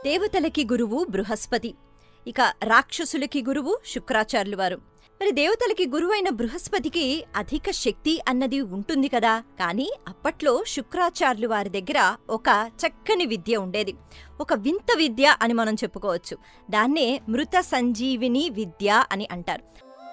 దేవతలకి గురువు బృహస్పతి ఇక రాక్షసులకి గురువు శుక్రాచార్యులు వారు మరి దేవతలకి గురువైన బృహస్పతికి అధిక శక్తి అన్నది ఉంటుంది కదా కానీ అప్పట్లో శుక్రాచార్యులు వారి దగ్గర ఒక చక్కని విద్య ఉండేది ఒక వింత విద్య అని మనం చెప్పుకోవచ్చు దాన్నే మృత సంజీవిని విద్య అని అంటారు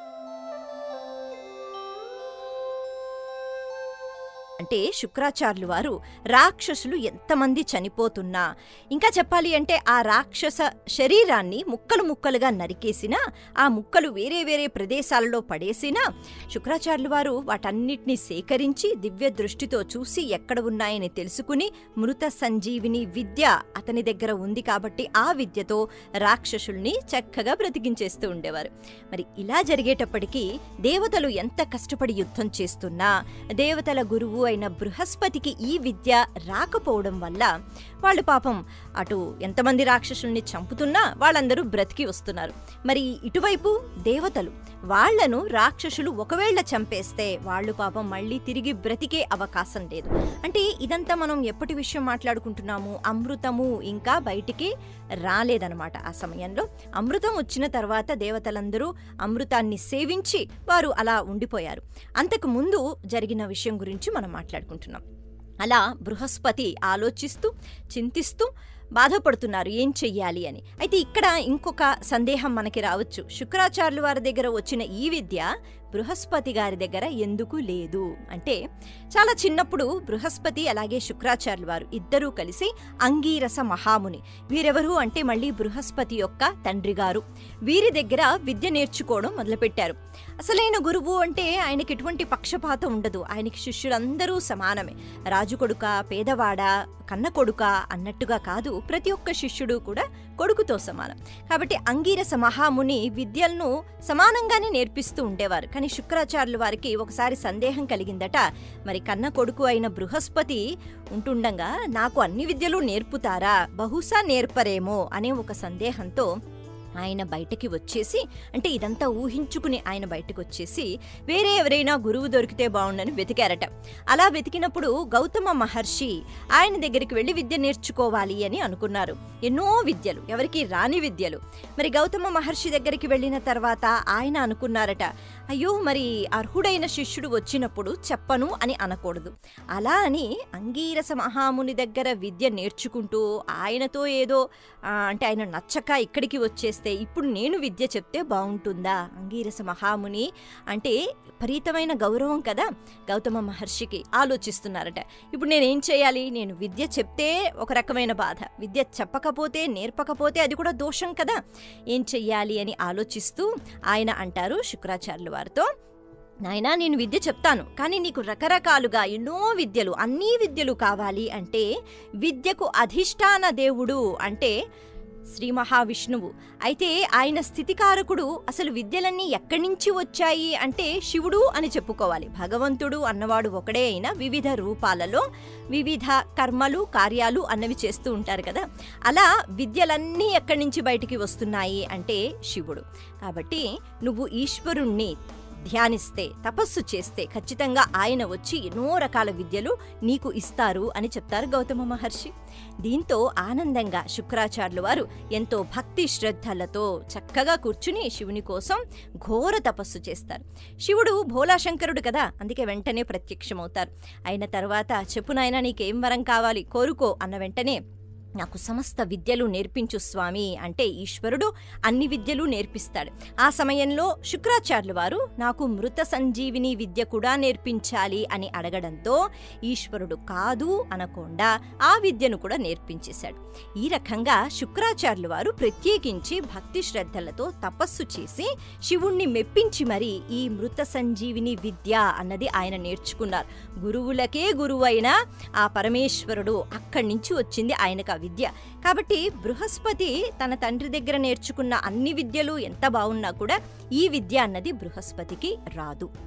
అంటే శుక్రాచార్యులు వారు రాక్షసులు ఎంతమంది చనిపోతున్నా ఇంకా చెప్పాలి అంటే ఆ రాక్షస శరీరాన్ని ముక్కలు ముక్కలుగా నరికేసినా ఆ ముక్కలు వేరే వేరే ప్రదేశాలలో పడేసినా శుక్రాచార్యులు వారు వాటన్నిటిని సేకరించి దివ్య దృష్టితో చూసి ఎక్కడ ఉన్నాయని తెలుసుకుని మృత సంజీవిని విద్య అతని దగ్గర ఉంది కాబట్టి ఆ విద్యతో రాక్షసుల్ని చక్కగా బ్రతికించేస్తూ ఉండేవారు మరి ఇలా జరిగేటప్పటికీ దేవతలు ఎంత కష్టపడి యుద్ధం చేస్తున్నా దేవతల గురువు అయిన బృహస్పతికి ఈ విద్య రాకపోవడం వల్ల వాళ్ళు పాపం అటు ఎంతమంది రాక్షసుల్ని చంపుతున్నా వాళ్ళందరూ బ్రతికి వస్తున్నారు మరి ఇటువైపు దేవతలు వాళ్లను రాక్షసులు ఒకవేళ చంపేస్తే వాళ్ళు పాపం మళ్ళీ తిరిగి బ్రతికే అవకాశం లేదు అంటే ఇదంతా మనం ఎప్పటి విషయం మాట్లాడుకుంటున్నాము అమృతము ఇంకా బయటికి రాలేదనమాట ఆ సమయంలో అమృతం వచ్చిన తర్వాత దేవతలందరూ అమృతాన్ని సేవించి వారు అలా ఉండిపోయారు అంతకు ముందు జరిగిన విషయం గురించి మనం మాట్లాడుకుంటున్నాం అలా బృహస్పతి ఆలోచిస్తూ చింతిస్తూ బాధపడుతున్నారు ఏం చెయ్యాలి అని అయితే ఇక్కడ ఇంకొక సందేహం మనకి రావచ్చు శుక్రాచార్యులు వారి దగ్గర వచ్చిన ఈ విద్య బృహస్పతి గారి దగ్గర ఎందుకు లేదు అంటే చాలా చిన్నప్పుడు బృహస్పతి అలాగే శుక్రాచార్యులు వారు ఇద్దరూ కలిసి అంగీరస మహాముని వీరెవరు అంటే మళ్ళీ బృహస్పతి యొక్క తండ్రి గారు వీరి దగ్గర విద్య నేర్చుకోవడం మొదలుపెట్టారు అసలైన గురువు అంటే ఆయనకి ఎటువంటి పక్షపాతం ఉండదు ఆయనకి శిష్యులందరూ సమానమే రాజు కొడుక పేదవాడ కన్న కొడుక అన్నట్టుగా కాదు ప్రతి ఒక్క శిష్యుడు కూడా కొడుకుతో సమానం కాబట్టి అంగీరస మహాముని విద్యలను సమానంగానే నేర్పిస్తూ ఉండేవారు కానీ శుక్రాచార్యుల వారికి ఒకసారి సందేహం కలిగిందట మరి కన్న కొడుకు అయిన బృహస్పతి ఉంటుండగా నాకు అన్ని విద్యలు నేర్పుతారా బహుశా నేర్పరేమో అనే ఒక సందేహంతో ఆయన బయటకి వచ్చేసి అంటే ఇదంతా ఊహించుకుని ఆయన బయటకు వచ్చేసి వేరే ఎవరైనా గురువు దొరికితే బాగుండని వెతికారట అలా వెతికినప్పుడు గౌతమ మహర్షి ఆయన దగ్గరికి వెళ్ళి విద్య నేర్చుకోవాలి అని అనుకున్నారు ఎన్నో విద్యలు ఎవరికి రాని విద్యలు మరి గౌతమ మహర్షి దగ్గరికి వెళ్ళిన తర్వాత ఆయన అనుకున్నారట అయ్యో మరి అర్హుడైన శిష్యుడు వచ్చినప్పుడు చెప్పను అని అనకూడదు అలా అని అంగీరస మహాముని దగ్గర విద్య నేర్చుకుంటూ ఆయనతో ఏదో ఆ, అంటే ఆయన నచ్చక ఇక్కడికి వచ్చేస్తే ఇప్పుడు నేను విద్య చెప్తే బాగుంటుందా అంగీరస మహాముని అంటే విపరీతమైన గౌరవం కదా గౌతమ మహర్షికి ఆలోచిస్తున్నారట ఇప్పుడు నేనేం చేయాలి నేను విద్య చెప్తే ఒక రకమైన బాధ విద్య చెప్పకపోతే నేర్పకపోతే అది కూడా దోషం కదా ఏం చెయ్యాలి అని ఆలోచిస్తూ ఆయన అంటారు శుక్రాచార్యుల వారితో నాయనా నేను విద్య చెప్తాను కానీ నీకు రకరకాలుగా ఎన్నో విద్యలు అన్ని విద్యలు కావాలి అంటే విద్యకు అధిష్టాన దేవుడు అంటే శ్రీ మహావిష్ణువు అయితే ఆయన స్థితికారకుడు అసలు విద్యలన్నీ ఎక్కడి నుంచి వచ్చాయి అంటే శివుడు అని చెప్పుకోవాలి భగవంతుడు అన్నవాడు ఒకడే అయినా వివిధ రూపాలలో వివిధ కర్మలు కార్యాలు అన్నవి చేస్తూ ఉంటారు కదా అలా విద్యలన్నీ ఎక్కడి నుంచి బయటికి వస్తున్నాయి అంటే శివుడు కాబట్టి నువ్వు ఈశ్వరుణ్ణి ధ్యానిస్తే తపస్సు చేస్తే ఖచ్చితంగా ఆయన వచ్చి ఎన్నో రకాల విద్యలు నీకు ఇస్తారు అని చెప్తారు గౌతమ మహర్షి దీంతో ఆనందంగా శుక్రాచార్యులు వారు ఎంతో భక్తి శ్రద్ధలతో చక్కగా కూర్చుని శివుని కోసం ఘోర తపస్సు చేస్తారు శివుడు భోలాశంకరుడు కదా అందుకే వెంటనే ప్రత్యక్షమవుతారు అయిన తర్వాత చెప్పు నాయనా నీకేం వరం కావాలి కోరుకో అన్న వెంటనే నాకు సమస్త విద్యలు నేర్పించు స్వామి అంటే ఈశ్వరుడు అన్ని విద్యలు నేర్పిస్తాడు ఆ సమయంలో శుక్రాచార్యులు వారు నాకు మృత సంజీవిని విద్య కూడా నేర్పించాలి అని అడగడంతో ఈశ్వరుడు కాదు అనకుండా ఆ విద్యను కూడా నేర్పించేశాడు ఈ రకంగా శుక్రాచార్యులు వారు ప్రత్యేకించి భక్తి శ్రద్ధలతో తపస్సు చేసి శివుణ్ణి మెప్పించి మరి ఈ మృత సంజీవిని విద్య అన్నది ఆయన నేర్చుకున్నారు గురువులకే గురువైన ఆ పరమేశ్వరుడు అక్కడి నుంచి వచ్చింది ఆయనకు ఆ విద్య కాబట్టి బృహస్పతి తన తండ్రి దగ్గర నేర్చుకున్న అన్ని విద్యలు ఎంత బాగున్నా కూడా ఈ విద్య అన్నది బృహస్పతికి రాదు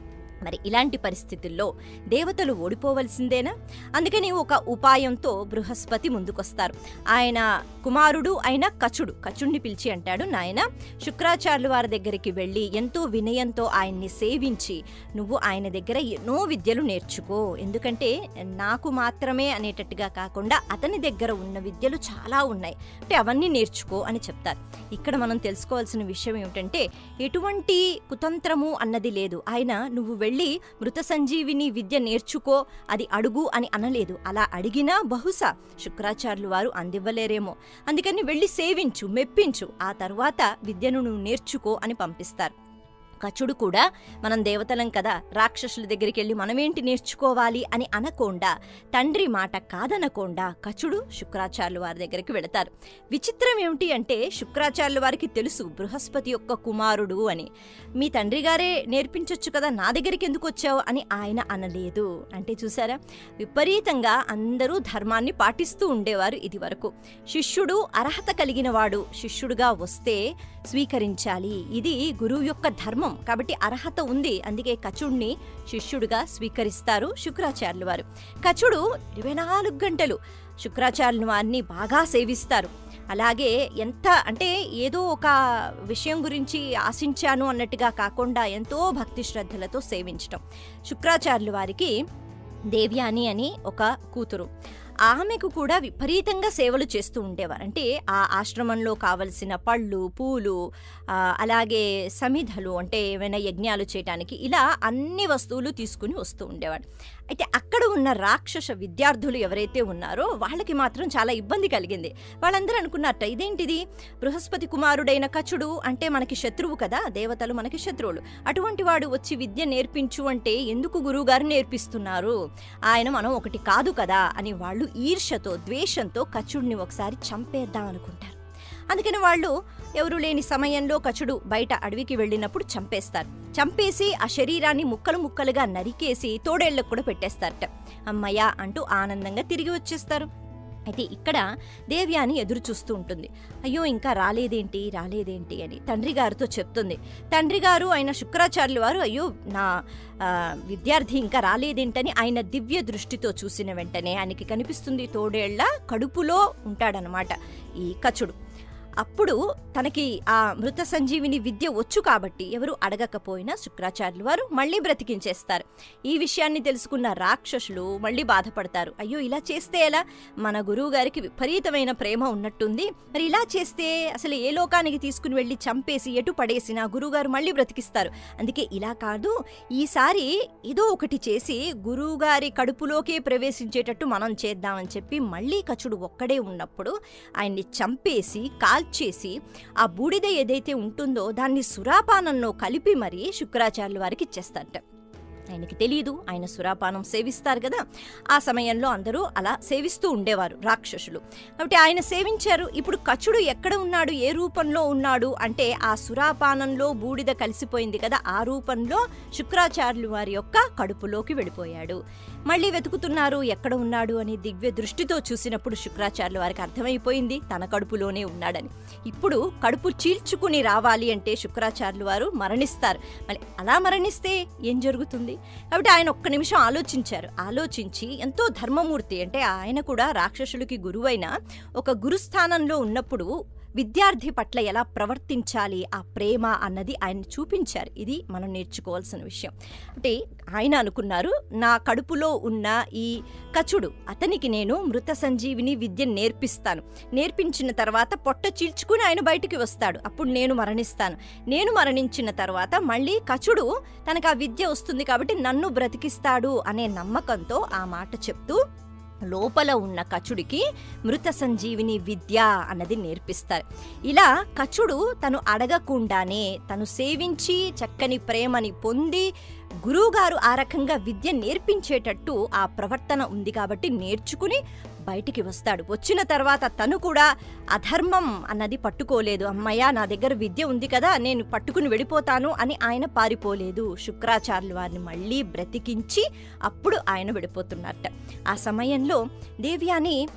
మరి ఇలాంటి పరిస్థితుల్లో దేవతలు ఓడిపోవలసిందేనా అందుకని ఒక ఉపాయంతో బృహస్పతి ముందుకొస్తారు ఆయన కుమారుడు అయిన కచుడు కచుడిని పిలిచి అంటాడు నాయన శుక్రాచార్యుల వారి దగ్గరికి వెళ్ళి ఎంతో వినయంతో ఆయన్ని సేవించి నువ్వు ఆయన దగ్గర ఎన్నో విద్యలు నేర్చుకో ఎందుకంటే నాకు మాత్రమే అనేటట్టుగా కాకుండా అతని దగ్గర ఉన్న విద్యలు చాలా ఉన్నాయి అంటే అవన్నీ నేర్చుకో అని చెప్తారు ఇక్కడ మనం తెలుసుకోవాల్సిన విషయం ఏమిటంటే ఎటువంటి కుతంత్రము అన్నది లేదు ఆయన నువ్వు వెళ్ళి మృత సంజీవిని విద్య నేర్చుకో అది అడుగు అని అనలేదు అలా అడిగినా బహుశా శుక్రాచార్యులు వారు అందివ్వలేరేమో అందుకని వెళ్ళి సేవించు మెప్పించు ఆ తర్వాత విద్యను నువ్వు నేర్చుకో అని పంపిస్తారు కచుడు కూడా మనం దేవతలం కదా రాక్షసుల దగ్గరికి వెళ్ళి మనమేంటి నేర్చుకోవాలి అని అనకుండా తండ్రి మాట కాదనకుండా కచుడు శుక్రాచార్యుల వారి దగ్గరికి వెళతారు విచిత్రం ఏమిటి అంటే శుక్రాచార్యుల వారికి తెలుసు బృహస్పతి యొక్క కుమారుడు అని మీ తండ్రి గారే నేర్పించొచ్చు కదా నా దగ్గరికి ఎందుకు వచ్చావు అని ఆయన అనలేదు అంటే చూసారా విపరీతంగా అందరూ ధర్మాన్ని పాటిస్తూ ఉండేవారు ఇది వరకు శిష్యుడు అర్హత కలిగిన వాడు శిష్యుడుగా వస్తే స్వీకరించాలి ఇది గురువు యొక్క ధర్మం కాబట్టి అర్హత ఉంది అందుకే కచుడిని శిష్యుడిగా స్వీకరిస్తారు శుక్రాచార్యుల వారు కచుడు ఇరవై నాలుగు గంటలు శుక్రాచార్యుల వారిని బాగా సేవిస్తారు అలాగే ఎంత అంటే ఏదో ఒక విషయం గురించి ఆశించాను అన్నట్టుగా కాకుండా ఎంతో భక్తి శ్రద్ధలతో సేవించటం శుక్రాచార్యుల వారికి దేవ్యాని అని ఒక కూతురు ఆమెకు కూడా విపరీతంగా సేవలు చేస్తూ ఉండేవారు అంటే ఆ ఆశ్రమంలో కావలసిన పళ్ళు పూలు ఆ, అలాగే సమిధలు అంటే ఏమైనా యజ్ఞాలు చేయడానికి ఇలా అన్ని వస్తువులు తీసుకుని వస్తూ ఉండేవాడు అయితే అక్కడ ఉన్న రాక్షస విద్యార్థులు ఎవరైతే ఉన్నారో వాళ్ళకి మాత్రం చాలా ఇబ్బంది కలిగింది వాళ్ళందరూ అనుకున్నట్ట ఇదేంటిది బృహస్పతి కుమారుడైన కచుడు అంటే మనకి శత్రువు కదా దేవతలు మనకి శత్రువులు అటువంటి వాడు వచ్చి విద్య నేర్పించు అంటే ఎందుకు గురువుగారు నేర్పిస్తున్నారు ఆయన మనం ఒకటి కాదు కదా అని వాళ్ళు ఈర్షతో ద్వేషంతో కచుడిని ఒకసారి చంపేద్దాం అనుకుంటారు అందుకని వాళ్ళు ఎవరు లేని సమయంలో కచుడు బయట అడవికి వెళ్ళినప్పుడు చంపేస్తారు చంపేసి ఆ శరీరాన్ని ముక్కలు ముక్కలుగా నరికేసి తోడేళ్లకు కూడా పెట్టేస్తారట అమ్మయ్య అంటూ ఆనందంగా తిరిగి వచ్చేస్తారు అయితే ఇక్కడ దేవ్యాని ఎదురు చూస్తూ ఉంటుంది అయ్యో ఇంకా రాలేదేంటి రాలేదేంటి అని తండ్రి గారితో చెప్తుంది తండ్రి గారు ఆయన శుక్రాచార్యుల వారు అయ్యో నా ఆ, విద్యార్థి ఇంకా రాలేదేంటని ఆయన దివ్య దృష్టితో చూసిన వెంటనే ఆయనకి కనిపిస్తుంది తోడేళ్ల కడుపులో ఉంటాడనమాట ఈ కచుడు అప్పుడు తనకి ఆ మృత సంజీవిని విద్య వచ్చు కాబట్టి ఎవరు అడగకపోయినా శుక్రాచార్యులు వారు మళ్ళీ బ్రతికించేస్తారు ఈ విషయాన్ని తెలుసుకున్న రాక్షసులు మళ్ళీ బాధపడతారు అయ్యో ఇలా చేస్తే ఎలా మన గురువు గారికి విపరీతమైన ప్రేమ ఉన్నట్టుంది మరి ఇలా చేస్తే అసలు ఏ లోకానికి తీసుకుని వెళ్ళి చంపేసి ఎటు పడేసినా గురువుగారు మళ్ళీ బ్రతికిస్తారు అందుకే ఇలా కాదు ఈసారి ఏదో ఒకటి చేసి గురువుగారి కడుపులోకే ప్రవేశించేటట్టు మనం చేద్దామని చెప్పి మళ్ళీ కచుడు ఒక్కడే ఉన్నప్పుడు ఆయన్ని చంపేసి కాల్చేసి ఆ బూడిద ఏదైతే ఉంటుందో దాన్ని సురాపానంలో కలిపి మరీ శుక్రాచార్యుల వారికి ఇచ్చేస్తారట ఆయనకి తెలియదు ఆయన సురాపానం సేవిస్తారు కదా ఆ సమయంలో అందరూ అలా సేవిస్తూ ఉండేవారు రాక్షసులు కాబట్టి ఆయన సేవించారు ఇప్పుడు కచుడు ఎక్కడ ఉన్నాడు ఏ రూపంలో ఉన్నాడు అంటే ఆ సురాపానంలో బూడిద కలిసిపోయింది కదా ఆ రూపంలో శుక్రాచార్యులు వారి యొక్క కడుపులోకి వెళ్ళిపోయాడు మళ్ళీ వెతుకుతున్నారు ఎక్కడ ఉన్నాడు అని దివ్య దృష్టితో చూసినప్పుడు శుక్రాచార్యుల వారికి అర్థమైపోయింది తన కడుపులోనే ఉన్నాడని ఇప్పుడు కడుపు చీల్చుకుని రావాలి అంటే శుక్రాచార్యులు వారు మరణిస్తారు మళ్ళీ అలా మరణిస్తే ఏం జరుగుతుంది కాబట్టి ఆయన ఒక్క నిమిషం ఆలోచించారు ఆలోచించి ఎంతో ధర్మమూర్తి అంటే ఆయన కూడా రాక్షసులకి గురువైన ఒక గురుస్థానంలో ఉన్నప్పుడు విద్యార్థి పట్ల ఎలా ప్రవర్తించాలి ఆ ప్రేమ అన్నది ఆయన చూపించారు ఇది మనం నేర్చుకోవాల్సిన విషయం అంటే ఆయన అనుకున్నారు నా కడుపులో ఉన్న ఈ కచుడు అతనికి నేను మృత సంజీవిని విద్య నేర్పిస్తాను నేర్పించిన తర్వాత పొట్ట చీల్చుకుని ఆయన బయటికి వస్తాడు అప్పుడు నేను మరణిస్తాను నేను మరణించిన తర్వాత మళ్ళీ కచుడు తనకు ఆ విద్య వస్తుంది కాబట్టి నన్ను బ్రతికిస్తాడు అనే నమ్మకంతో ఆ మాట చెప్తూ లోపల ఉన్న కచుడికి మృత సంజీవిని విద్య అన్నది నేర్పిస్తారు ఇలా కచుడు తను అడగకుండానే తను సేవించి చక్కని ప్రేమని పొంది గురువుగారు ఆ రకంగా విద్య నేర్పించేటట్టు ఆ ప్రవర్తన ఉంది కాబట్టి నేర్చుకుని బయటికి వస్తాడు వచ్చిన తర్వాత తను కూడా అధర్మం అన్నది పట్టుకోలేదు అమ్మయ్య నా దగ్గర విద్య ఉంది కదా నేను పట్టుకుని వెళ్ళిపోతాను అని ఆయన పారిపోలేదు శుక్రాచార్యుల వారిని మళ్ళీ బ్రతికించి అప్పుడు ఆయన వెళ్ళిపోతున్నట్ట ఆ సమయంలో దేవ్యాని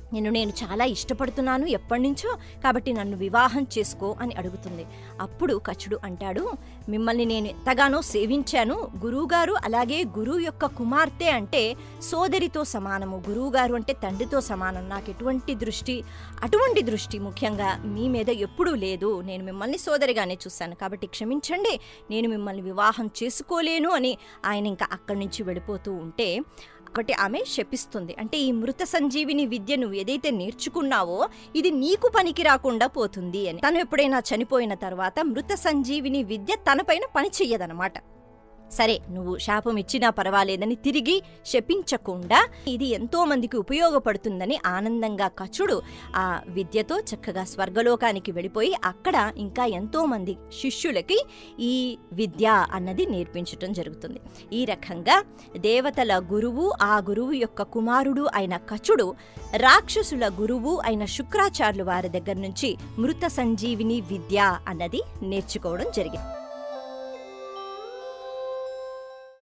నేను నేను చాలా ఇష్టపడుతున్నాను ఎప్పటి నుంచో కాబట్టి నన్ను వివాహం చేసుకో అని అడుగుతుంది అప్పుడు కచుడు అంటాడు మిమ్మల్ని నేను ఎంతగానో సేవించాను గురువుగారు అలాగే గురువు యొక్క కుమార్తె అంటే సోదరితో సమానము గురువుగారు అంటే తండ్రితో సమానం నాకు ఎటువంటి దృష్టి అటువంటి దృష్టి ముఖ్యంగా మీ మీద ఎప్పుడూ లేదు నేను మిమ్మల్ని సోదరిగానే చూశాను కాబట్టి క్షమించండి నేను మిమ్మల్ని వివాహం చేసుకోలేను అని ఆయన ఇంకా అక్కడి నుంచి వెళ్ళిపోతూ ఉంటే ఒకటి ఆమె శపిస్తుంది అంటే ఈ మృత సంజీవిని విద్య నువ్వు ఏదైతే నేర్చుకున్నావో ఇది నీకు పనికి రాకుండా పోతుంది అని తను ఎప్పుడైనా చనిపోయిన తర్వాత మృత సంజీవిని విద్య తనపైన పని చెయ్యదనమాట సరే నువ్వు శాపం ఇచ్చినా పర్వాలేదని తిరిగి శపించకుండా ఇది ఎంతో మందికి ఉపయోగపడుతుందని ఆనందంగా కచుడు ఆ విద్యతో చక్కగా స్వర్గలోకానికి వెళ్ళిపోయి అక్కడ ఇంకా ఎంతో మంది శిష్యులకి ఈ విద్య అన్నది నేర్పించటం జరుగుతుంది ఈ రకంగా దేవతల గురువు ఆ గురువు యొక్క కుమారుడు అయిన కచుడు రాక్షసుల గురువు అయిన శుక్రాచార్యులు వారి దగ్గర నుంచి మృత సంజీవిని విద్య అన్నది నేర్చుకోవడం జరిగింది